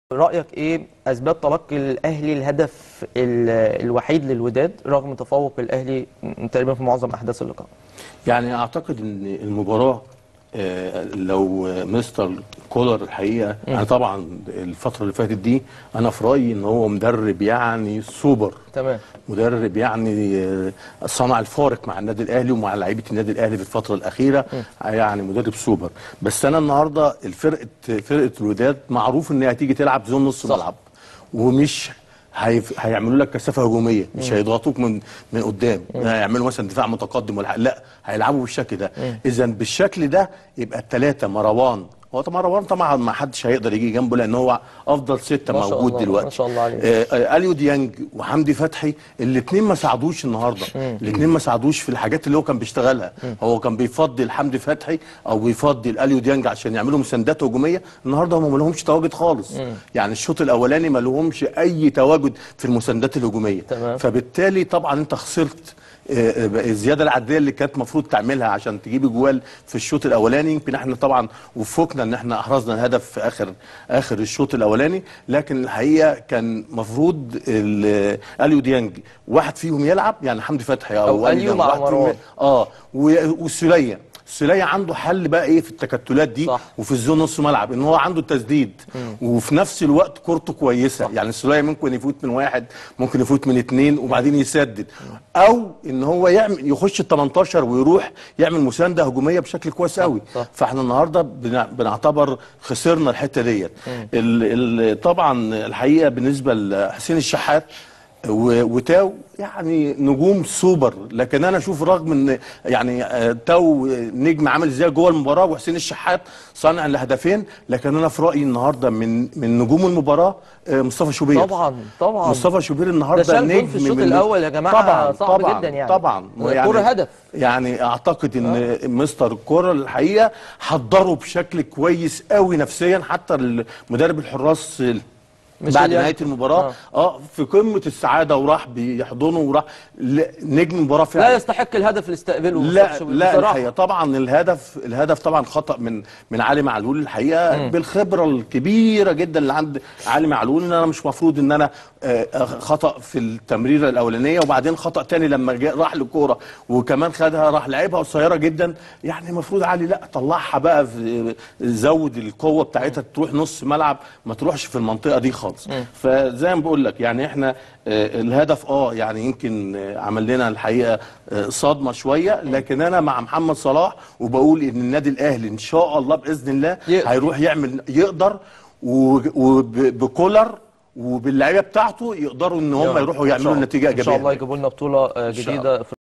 رأيك ايه اسباب تلقي الاهلي الهدف ال- الوحيد للوداد رغم تفوق الاهلي تقريبا في معظم احداث اللقاء يعني اعتقد ان المباراه آه، لو مستر كولر الحقيقه انا طبعا الفتره اللي فاتت دي انا في رايي ان هو مدرب يعني سوبر تمام مدرب يعني آه، صنع الفارق مع النادي الاهلي ومع لعيبه النادي الاهلي في الفتره الاخيره يعني مدرب سوبر بس انا النهارده الفرقه فرقه الوداد معروف ان هي هتيجي تلعب زون نص صح. ملعب ومش هيف... هيعملوا لك كثافه هجوميه مش هيضغطوك من من قدام هيعملوا مثلا دفاع متقدم ولا حاجة. لا هيلعبوا بالشكل ده اذا بالشكل ده يبقى الثلاثه مروان هو طبعا مروان طبعا ما حدش هيقدر يجي جنبه لان هو افضل سته ما شاء موجود الله، دلوقتي ما شاء الله عليه. آه، آه، اليو ديانج وحمدي فتحي الاثنين ما ساعدوش النهارده الاثنين ما ساعدوش في الحاجات اللي هو كان بيشتغلها هو كان بيفضل حمدي فتحي او بيفضل اليو ديانج عشان يعملوا مساندات هجوميه النهارده هم ما لهمش تواجد خالص يعني الشوط الاولاني ما لهمش اي تواجد في المساندات الهجوميه تمام. فبالتالي طبعا انت خسرت آه، آه، الزياده العدديه اللي كانت المفروض تعملها عشان تجيب جوال في الشوط الاولاني يمكن احنا طبعا وفقنا ان احنا احرزنا الهدف في اخر اخر الشوط الاولاني لكن الحقيقه كان مفروض ال- اليو ديانج واحد فيهم يلعب يعني حمدي فتحي او, أو اليو أليو ديانج، مع واحد فيهم مروان. ي- اه و- والسوليه السوليه عنده حل بقى ايه في التكتلات دي صح. وفي الزون نص ملعب ان هو عنده التسديد وفي نفس الوقت كورته كويسه صح. يعني السوليه ممكن يفوت من واحد ممكن يفوت من اتنين وبعدين يسدد او ان هو يعمل يخش ال 18 ويروح يعمل مسانده هجوميه بشكل كويس قوي صح. فاحنا النهارده بنع- بنعتبر خسرنا الحته ديت ال- ال- طبعا الحقيقه بالنسبه لحسين الشحات و- وتاو يعني نجوم سوبر لكن انا اشوف رغم ان يعني آه، تاو نجم عامل ازاي جوه المباراه وحسين الشحات صانع الهدفين لكن انا في رايي النهارده من من نجوم المباراه آه، مصطفى شوبير طبعا طبعا مصطفى شوبير ده النهارده شال جول نجم في الشوط من- الاول يا جماعه طبعا صعب طبعا جدا يعني طبعا كوره هدف يعني اعتقد ان مستر الكوره الحقيقه حضره بشكل كويس قوي نفسيا حتى مدرب الحراس ال- مش بعد اليانج. نهايه المباراه اه في قمه السعاده وراح بيحضنه وراح ل- نجم المباراه فعلا لا يستحق الهدف اللي استقبله لا مصطفى شوبير لا بصراحة. الحقيقه طبعا الهدف الهدف طبعا خطا من من علي معلول الحقيقه بالخبره الكبيره جدا اللي عند علي معلول ان انا مش مفروض ان انا آه، خطا في التمريره الاولانيه وبعدين خطا تاني لما جاء راح للكوره وكمان خدها راح لعبها قصيره جدا يعني المفروض علي لا طلعها بقى في زود القوه بتاعتها تروح نص ملعب ما تروحش في المنطقه دي خالص فزي ما بقول لك يعني احنا آه، الهدف اه يعني يمكن آه، عمل لنا الحقيقه آه، صدمه شويه لكن انا مع محمد صلاح وبقول ان النادي الاهلي ان شاء الله باذن الله يقدر. هيروح يعمل يقدر وبكولر وباللعيبه بتاعته يقدروا ان هم يا يروحوا إن يعملوا شاء- نتيجه ان شاء ايجابيه الله يجيبوا لنا بطوله آه، إن شاء جديده